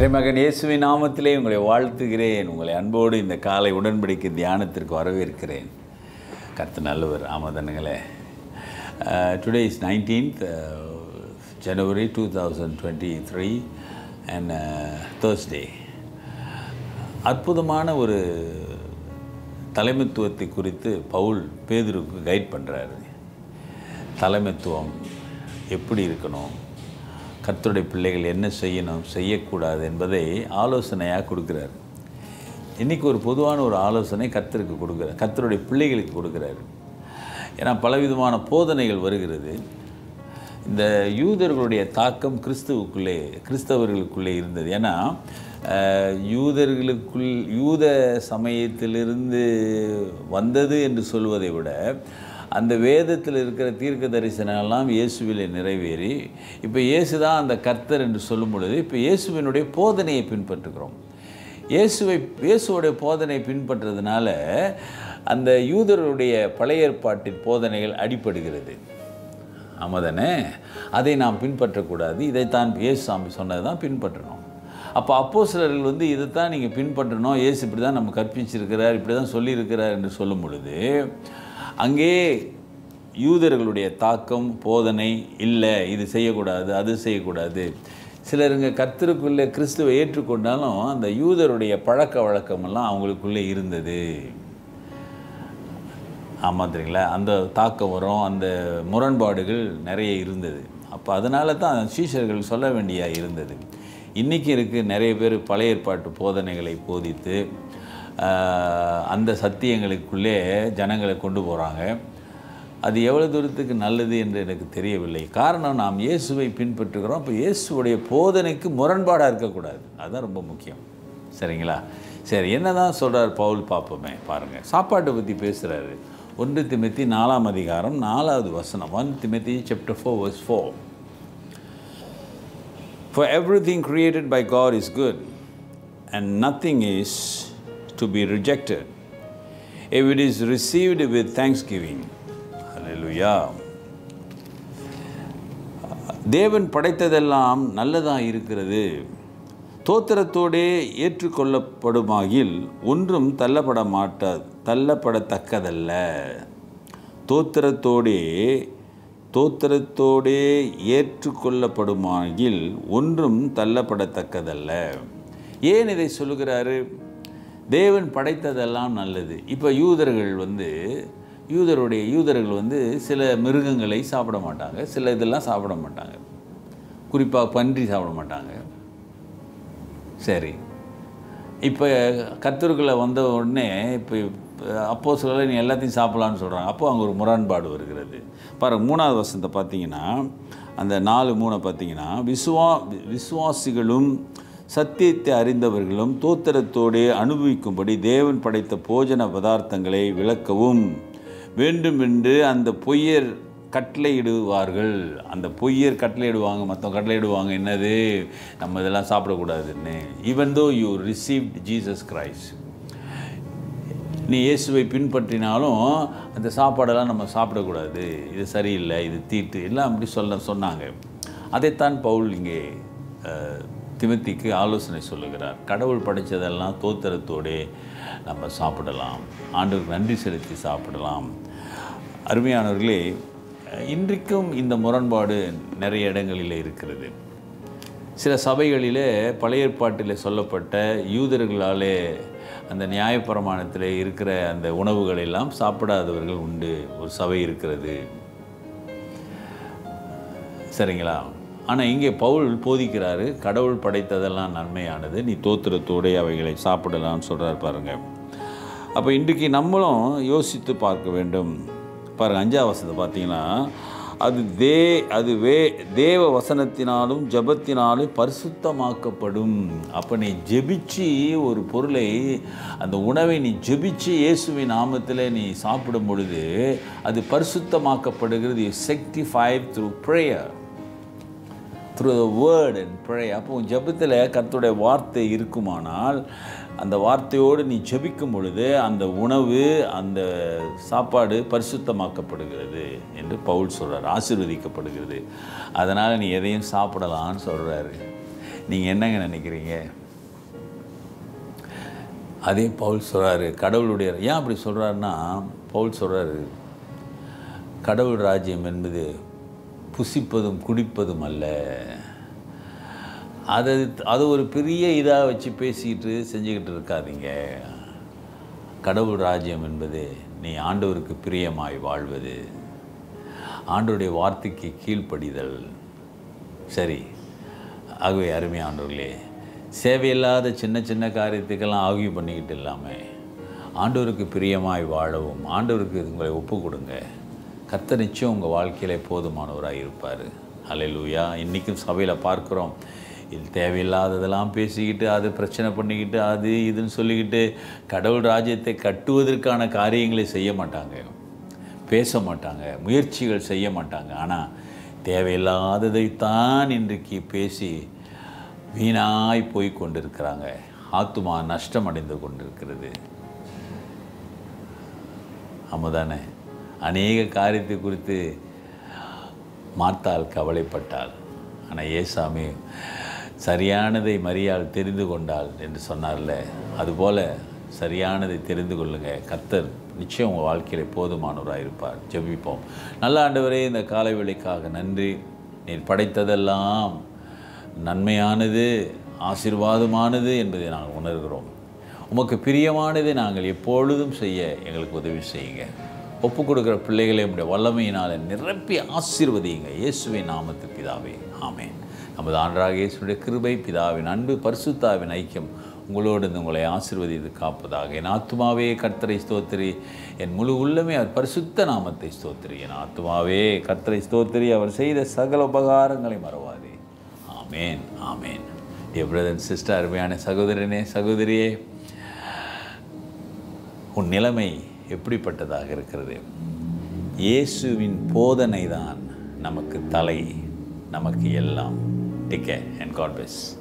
இறைமகன் இயேசுவின் நாமத்திலே உங்களை வாழ்த்துகிறேன் உங்களை அன்போடு இந்த காலை உடன்படிக்கை தியானத்திற்கு வரவேற்கிறேன் கர்த்த நல்லவர் ஆமதனுங்களே today is nineteenth January two thousand twenty three and Thursday அற்புதமான ஒரு தலைமைத்துவத்தை குறித்து பவுல் பேதுருக்கு கைட் பண்ணுறாரு தலைமைத்துவம் எப்படி இருக்கணும் கர்த்தருடைய பிள்ளைகள் என்ன செய்யணும் செய்யக்கூடாது என்பதை ஆலோசனையாக கொடுக்குறாரு இன்றைக்கி ஒரு பொதுவான ஒரு ஆலோசனை கர்த்தருக்கு கொடுக்குறார் கர்த்தருடைய பிள்ளைகளுக்கு கொடுக்குறாரு ஏன்னா பலவிதமான போதனைகள் வருகிறது இந்த யூதர்களுடைய தாக்கம் கிறிஸ்துவுக்குள்ளே கிறிஸ்தவர்களுக்குள்ளே இருந்தது ஏன்னா அஹ், யூதர்களுக்குள் யூத சமயத்திலிருந்து வந்தது என்று சொல்வதை விட அந்த வேதத்தில் இருக்கிற தீர்க்க தரிசனம்லாம் இயேசுவிலே நிறைவேறி இப்போ இயேசு தான் அந்த கர்த்தர் என்று சொல்லும் பொழுது இப்போ இயேசுவினுடைய போதனையை பின்பற்றுகிறோம் இயேசுவை இயேசுவோடைய போதனை பின்பற்றதுனால அந்த யூதர்களுடைய பழைய ஏற்பாட்டின் போதனைகள் அடிபடுகிறது ஆமாதானே அதை நாம் பின்பற்றக்கூடாது இதைத்தான் இயேசு சாமி சொன்னதை தான் பின்பற்றணும் அப்போ அப்போஸ்தலர்கள் வந்து இதைத்தான் நீங்கள் பின்பற்றணும் இயேசு இப்படி தான் நம்ம கற்பிச்சிருக்கிறார் இப்படி தான் சொல்லியிருக்கிறார் என்று சொல்லும் பொழுது அங்கே யூதர்களுடைய தாக்கம் போதனை இல்லை இது செய்யக்கூடாது அது செய்யக்கூடாது சிலருங்க கர்த்தருக்குள்ளே கிறிஸ்துவை ஏற்றுக்கொண்டாலும் அந்த யூதருடைய பழக்க வழக்கமெல்லாம் அவங்களுக்குள்ளே இருந்தது ஆமாம் தெரியுங்களா அந்த தாக்கம் வரும் அந்த முரண்பாடுகள் நிறைய இருந்தது அப்போ அதனால தான் சீஷர்கள் சொல்ல வேண்டிய இருந்தது இன்றைக்கி இருக்குது நிறைய பேர் பழைய ஏற்பாட்டு போதனைகளை போதித்து ஆஹ், அந்த சத்தியங்களுக்குள்ளே ஜனங்களை கொண்டு போகிறாங்க அது எவ்வளோ தூரத்துக்கு நல்லது என்று எனக்கு தெரியவில்லை காரணம் நாம் இயேசுவை பின்பற்றுகிறோம் இப்போ இயேசுவுடைய போதனைக்கு முரண்பாடாக இருக்கக்கூடாது அதுதான் ரொம்ப முக்கியம் சரிங்களா சரி என்ன தான் சொல்கிறார் பவுல் பார்ப்போமே பாருங்கள் சாப்பாட்டை பற்றி பேசுகிறாரு ஒன்று திமித்தி நாலாம் அதிகாரம் நாலாவது வசனம் one Timothy chapter four verse four For everything created by God is good, and nothing is to be rejected if it is received with thanksgiving. Hallelujah. தேவன் படைத்ததெல்லாம் நல்லதாக இருக்கிறது தோத்திரத்தோடே ஏற்றுக்கொள்ளப்படுமாகில் ஒன்றும் தள்ளப்பட மாட்டா தள்ளப்படத்தக்கதல்ல தோத்திரத்தோடே தோத்திரத்தோடே ஏற்றுக்கொள்ளப்படுமாகில் ஒன்றும் தள்ளப்படத்தக்கதல்ல ஏன் இதை சொல்லுகிறாரு தேவன் படைத்ததெல்லாம் நல்லது இப்போ யூதர்கள் வந்து யூதருடைய யூதர்கள் வந்து சில மிருகங்களை சாப்பிட மாட்டாங்க சில இதெல்லாம் சாப்பிட மாட்டாங்க குறிப்பாக பன்றி சாப்பிட மாட்டாங்க சரி இப்போ கத்தருக்குள்ளே வந்த உடனே இப்போ அப்போ சொல்ல நீ எல்லாத்தையும் சாப்பிடலான்னு சொல்கிறாங்க அப்போ அங்கே ஒரு முரண்பாடு வருகிறது பாருங்க மூணாவது வசனத்தை பார்த்தீங்கன்னா அந்த நாலு மூணை பார்த்தீங்கன்னா விசுவா விசுவாசிகளும் சத்தியத்தை அறிந்தவர்களும் தோத்திரத்தோடு அனுபவிக்கும்படி தேவன் படைத்த போஜன பதார்த்தங்களை விளக்கவும் வேண்டுமென்று அந்த பொய்யர் கட்டளையிடுவார்கள் அந்த பொய்யர் கட்டளையிடுவாங்க மற்றவங்க கட்டளையிடுவாங்க என்னது நம்ம இதெல்லாம் சாப்பிடக்கூடாதுன்னு even though you received Jesus Christ நீ இயேசுவை பின்பற்றினாலும் அந்த சாப்பாடெல்லாம் நம்ம சாப்பிடக்கூடாது இது சரியில்லை இது தீட்டு எல்லாம் அப்படி சொல்ல சொன்னாங்க அதைத்தான் பவுல் இங்கே அஹ், திமத்திக்கு ஆலோசனை சொல்லுகிறார் கடவுள் படைத்ததெல்லாம் தோத்திரத்தோடே நம்ம சாப்பிடலாம் ஆண்டவருக்கு நன்றி செலுத்தி சாப்பிடலாம் அருமையானவர்களே இன்றைக்கும் இந்த முரண்பாடு நிறைய இடங்களில் இருக்கிறது சில சபைகளிலே பழைய ஏற்பாட்டில் சொல்லப்பட்ட யூதர்களாலே அந்த நியாயப்பிரமாணத்தில் இருக்கிற அந்த உணவுகள் எல்லாம் சாப்பிடாதவர்கள் உண்டு ஒரு சபை இருக்கிறது சரிங்களா ஆனால் இங்கே பவுல் போதிக்கிறாரு கடவுள் படைத்ததெல்லாம் நன்மையானது நீ தோத்திரத்தோடே அவைகளை சாப்பிடலாம்னு சொல்கிறார் பாருங்க அப்போ இன்றைக்கு நம்மளும் யோசித்து பார்க்க வேண்டும் பாருங்க அஞ்சாம் வசனத்தை பார்த்தீங்கன்னா அது தே அது வே தேவ வசனத்தினாலும் ஜபத்தினாலும் பரிசுத்தமாக்கப்படும் அப்போ நீ ஜெபிச்சு ஒரு பொருளை அந்த உணவை நீ ஜெபிச்சு இயேசுவின் நாமத்தில் நீ சாப்பிடும் பொழுது அது பரிசுத்தமாக்கப்படுகிறது sanctified through prayer through the word and pray அப்போ உன் ஜெபத்தில் கர்த்தருடைய வார்த்தை இருக்குமானால் அந்த வார்த்தையோடு நீ ஜெபிக்கும் பொழுது அந்த உணவு அந்த சாப்பாடு பரிசுத்தமாக்கப்படுகிறது என்று பவுல் சொல்கிறார் ஆசீர்வதிக்கப்படுகிறது அதனால் நீ எதையும் சாப்பிடலான்னு சொல்கிறாரு நீங்கள் என்னங்க நினைக்கிறீங்க அதே பவுல் சொல்கிறாரு கடவுளுடைய ஏன் அப்படி சொல்கிறாருன்னா பவுல் சொல்கிறாரு கடவுள் ராஜ்யம் என்பது புசிப்பதும் குடிப்பதும் அல்ல அதை அது ஒரு பெரிய இதாக வச்சு பேசிக்கிட்டு செஞ்சுக்கிட்டு இருக்காதீங்க கடவுள் ராஜ்யம் என்பது நீ ஆண்டவருக்கு பிரியமாய் வாழ்வது ஆண்டவருடைய வார்த்தைக்கு கீழ்ப்படிதல் சரி ஆகவே அருமை ஆண்டவர்களே சேவையில்லாத சின்ன சின்ன காரியத்துக்கெல்லாம் ஆகிய பண்ணிக்கிட்டு இல்லாமல் ஆண்டவருக்கு பிரியமாய் வாழவும் ஆண்டவருக்கு உங்களை ஒப்பு கொடுங்க கர்த்தர் நிச்சயம் உங்கள் வாழ்க்கையில் போதுமானவராக இருப்பார் ஹalleluya இன்றைக்கும் சபையில் பார்க்குறோம் இது தேவையில்லாததெல்லாம் பேசிக்கிட்டு அது பிரச்சனை பண்ணிக்கிட்டு அது இதுன்னு சொல்லிக்கிட்டு கடவுள் ராஜ்யத்தை கட்டுவதற்கான காரியங்களை செய்ய மாட்டாங்க பேச மாட்டாங்க முயற்சிகள் செய்ய மாட்டாங்க ஆனால் தேவையில்லாததைத்தான் இன்றைக்கு பேசி வீணாய் போய் கொண்டிருக்கிறாங்க ஆத்துமா நஷ்டம் அடைந்து கொண்டிருக்கிறது ஆமாதானே அநேக காரியத்தை குறித்து மார்த்தால் கவலைப்பட்டாள் ஆனால் ஏசாமி சரியானதை மரியாள் தெரிந்து கொண்டாள் என்று சொன்னார்ல அதுபோல் சரியானதை தெரிந்து கொள்ளுங்க கர்த்தர் நிச்சயம் உங்கள் வாழ்க்கையில் போதுமானவராக இருப்பார் ஜெபிப்போம் நல்ல ஆண்டவரே இந்த காலை வேளைக்காக நன்றி நீர் படைத்ததெல்லாம் நன்மையானது ஆசீர்வாதமானது என்பதை நாங்கள் உணர்கிறோம் உமக்கு பிரியமானதை நாங்கள் எப்பொழுதும் செய்ய எங்களுக்கு உதவி செய்யுங்க ஒப்பு கொடுக்குற பிள்ளைகளை உடைய வல்லமையினால் நிரப்பி ஆசீர்வதியுங்க இயேசுவின் நாமத்து பிதாவே ஆமேன் நமது ஆண்டராக இயேசுடைய கிருபை பிதாவின் அன்பு பரிசுத்தாவின் ஐக்கியம் உங்களோடு இருந்து உங்களை ஆசீர்வதித்து காப்பதாக என் ஆத்துமாவே கர்த்தரை ஸ்தோத்திரி என் முழு உள்ளமே அவர் பரிசுத்த நாமத்தை ஸ்தோத்திரி என் ஆத்துமாவே கர்த்தரை ஸ்தோத்திரி அவர் செய்த சகல உபகாரங்களை மறவாதே ஆமேன் ஆமேன் டியர் பிரதர் சிஸ்டர் அருமையான சகோதரனே சகோதரியே உன் நிலைமை எப்படிப்பட்டதாக இருக்கிறது இயேசுவின் போதனை தான் நமக்கு தலை நமக்கு எல்லாம் டிக்கே அண்ட் காட் பிளஸ்